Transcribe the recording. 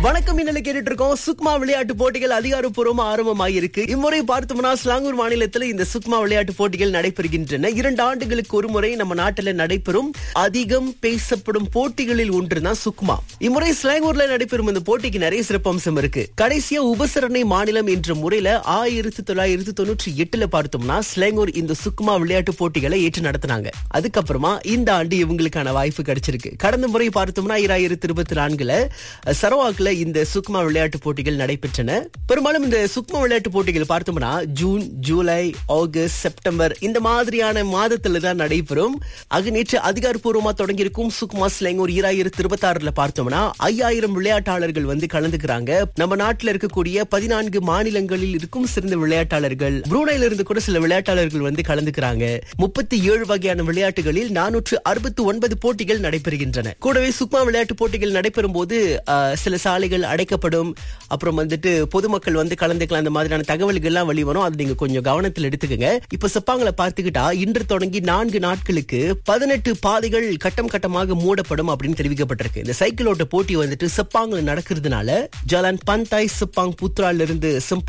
வணக்கம் இன்னல கேட்டுட்டு இருக்கோம் சுக்மா விளையாட்டு போட்டிகள் அதிகாரப்பூர்வமா ஆரம்பமாயிருக்கு இம்முறை பார்த்தோம்னா ஸ்லாங்கூர் மாநிலத்தில் இந்த சுக்மா விளையாட்டு போட்டிகள் நடைபெறுகின்றன இரண்டு ஆண்டுகளுக்கு ஒரு முறை நம்ம நாட்டில் நடைபெறும் அதிகம் பேசப்படும் போட்டிகளில் ஒன்றுதான் சுக்மா இம்முறை ஸ்லாங்கூர்ல நடைபெறும் இந்த போட்டிக்கு நிறைய சிறப்பம்சம் இருக்கு கடைசியா உபசரணை மாநிலம் என்ற முறையில ஆயிரத்தி தொள்ளாயிரத்தி தொண்ணூற்றி எட்டுல பார்த்தோம்னா ஸ்லாங்கூர் இந்த சுக்மா விளையாட்டு போட்டிகளை ஏற்று நடத்தினாங்க அதுக்கப்புறமா இந்த ஆண்டு இவங்களுக்கான வாய்ப்பு கிடைச்சிருக்கு கடந்த முறை பார்த்தோம்னா இராயிரத்தி இருபத்தி நான்குல சரவாக்ல இந்த சுக்மா விளையாட்டு போட்டிகள் நடைபெற்றன பெரும்பாலும் இந்த சுக்மா விளையாட்டு போட்டிகள் பார்த்தோம்னா ஜூன் ஜூலை ஆகஸ்ட் செப்டம்பர் இந்த மாதிரியான மாதத்துல தான் நடைபெறும் ஆக நேற்று அதிகாரப்பூர்வமா தொடங்கியிருக்கும் சுக்மா ஸ்லேங் ஒரு இராயிரத்தி இருபத்தி ஆறுல பார்த்தோம்னா ஐயாயிரம் விளையாட்டாளர்கள் வந்து கலந்துக்கிறாங்க நம்ம நாட்டுல இருக்கக்கூடிய பதினான்கு மாநிலங்களில் இருக்கும் சிறந்த விளையாட்டாளர்கள் புரூனைல இருந்து கூட சில விளையாட்டாளர்கள் வந்து கலந்துக்கிறாங்க முப்பத்தி ஏழு வகையான விளையாட்டுகளில் நானூற்று அறுபத்தி ஒன்பது போட்டிகள் நடைபெறுகின்றன கூடவே சுக்மா விளையாட்டு போட்டிகள் நடைபெறும் போது சில சாலைகள் அடைக்கப்படும் அப்புறம் வந்துட்டு பொதுமக்கள் வந்து கலந்துக்கலாம் அந்த மாதிரியான தகவல்கள் எல்லாம் வெளிவரும் அது நீங்க கொஞ்சம் கவனத்தில் எடுத்துக்கங்க இப்ப செப்பாங்களை பார்த்துக்கிட்டா இன்று தொடங்கி நான்கு நாட்களுக்கு பதினெட்டு பாதைகள் கட்டம் கட்டமாக மூடப்படும் அப்படின்னு தெரிவிக்கப்பட்டிருக்கு இந்த சைக்கிள் ஓட்ட போட்டி வந்துட்டு செப்பாங்கல நடக்கிறதுனால ஜலான் பந்தாய் செப்பாங் புத்ரால இருந்து